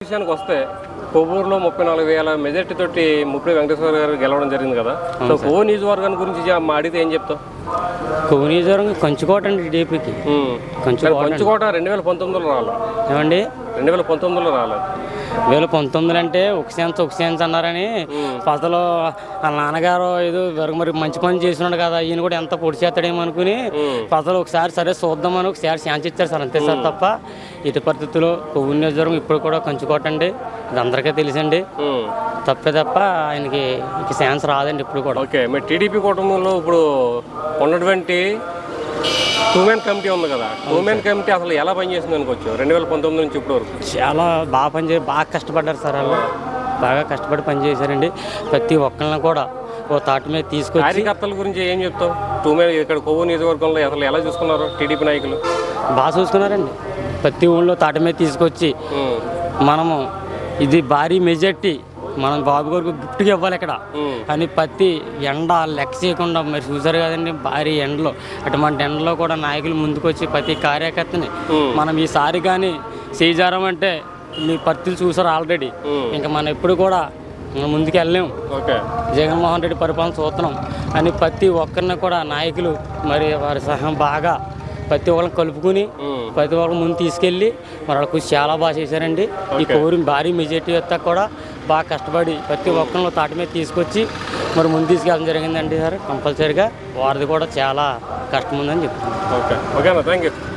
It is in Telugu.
విషయానికి వస్తే కొవ్వూరులో ముప్పై నాలుగు వేల మెజార్టీ తోటి ముప్పై వెంకటేశ్వర గారు గెలవడం జరిగింది కదా సో కొవ్వూరు నియోజకవర్గాన్ని గురించి జా- మా అడిగితే ఏం చెప్తావు కోనీజ్వరం కంచుకోట అండి టీడీపీకి ఉమ్. కొంచెం మరి పంచుకోట రెండు వేల పంతొమ్మిదిలో రాలేదు ఏమండి రెండు వేల పంతొమ్మిదిలో రాలేదు వేల పంతొమ్మిది అంటే ఒక సెన్స్ ఒక సెన్స్ అన్నారని ప్రజలు వాళ్ళ నాన్నగారు ఏదో వెరగ మరి మంచి పని చేస్తున్నాడు కదా ఈయన కూడా ఎంత పొడి చేస్తాడేమో అనుకుని ప్రజలు ఒకసారి సరే చూద్దామని ఒకసారి ఛాన్స్ ఇచ్చారు సార్ అంతే సార్ తప్ప ఇటు పరిస్థితుల్లో కొవ్వు నియోజకవర్గం ఇప్పుడు కూడా కంచుకోటండి ఇది అందరికీ తెలుసండి ఉమ్. తప్పే తప్ప ఆయనకి ఇక ఛాన్స్ రాదండి ఇప్పుడు కూడా ఓకే మరి టీడీపీ కూటమిలో ఇప్పుడు ఉన్నటువంటి టూ మ్యాన్ కమిటీ ఉంది కదా టూ మ్యాన్ కమిటీ అసలు ఎలా పనిచేసింది అనుకోవచ్చు రెండు వేల పంతొమ్మిది నుంచి ఇప్పటి వరకు చాలా బాగా పని చే బాగా కష్టపడ్డారు సార్ వాళ్ళు బాగా కష్టపడి పని చేశారండి ప్రతి ఒక్కరిని కూడా ఓ తాటి మీద తీసుకొచ్చి కార్యకర్తల గురించి ఏం చెప్తావు టూ మ్యాన్ ఇక్కడ కొవ్వు నియోజకవర్గంలో అసలు ఎలా చూసుకున్నారు టీడీపీ నాయకులు బాగా చూసుకున్నారండి ప్రతి ఊళ్ళో తాటి మీద తీసుకొచ్చి ఉమ్. మనము ఇది భారీ మెజార్టీ మనం బాబు గారికి గిఫ్ట్గా ఇవ్వాలి ఇక్కడ ఉమ్. అని ప్రతి ఎండ లెక్క చేయకుండా మరి చూసారు కదండి భారీ ఎండలో అటువంటి ఎండలో కూడా నాయకులు ముందుకొచ్చి ప్రతి కార్యకర్తని ఉమ్. మనం ఈసారి కానీ చేజారం అంటే మీ పత్తులు చూసారు ఆల్రెడీ ఉమ్. ఇంకా మనం ఎప్పుడు కూడా మనం ముందుకు వెళ్ళలేము ఓకే జగన్మోహన్ రెడ్డి పరిపాలన చూస్తున్నాం అని ప్రతి ఒక్కరిని కూడా నాయకులు మరి వారి సహాయం బాగా ప్రతి ఒక్కరిని కలుపుకుని ఉమ్. ప్రతి ఒక్కరు ముందు తీసుకెళ్ళి మరి వాళ్ళ కృషి చాలా బాగా చేశారండి ఈ కోరి భారీ మెజార్టీ వస్తా కూడా బాగా కష్టపడి ప్రతి ఒక్కరిని తాటి మీద తీసుకొచ్చి మరి ముందు తీసుకెళ్ళడం జరిగిందండి సార్ కంపల్సరీగా వారిది కూడా చాలా కష్టం ఉందని చెప్తున్నాను ఓకే ఓకేనా థ్యాంక్ యూ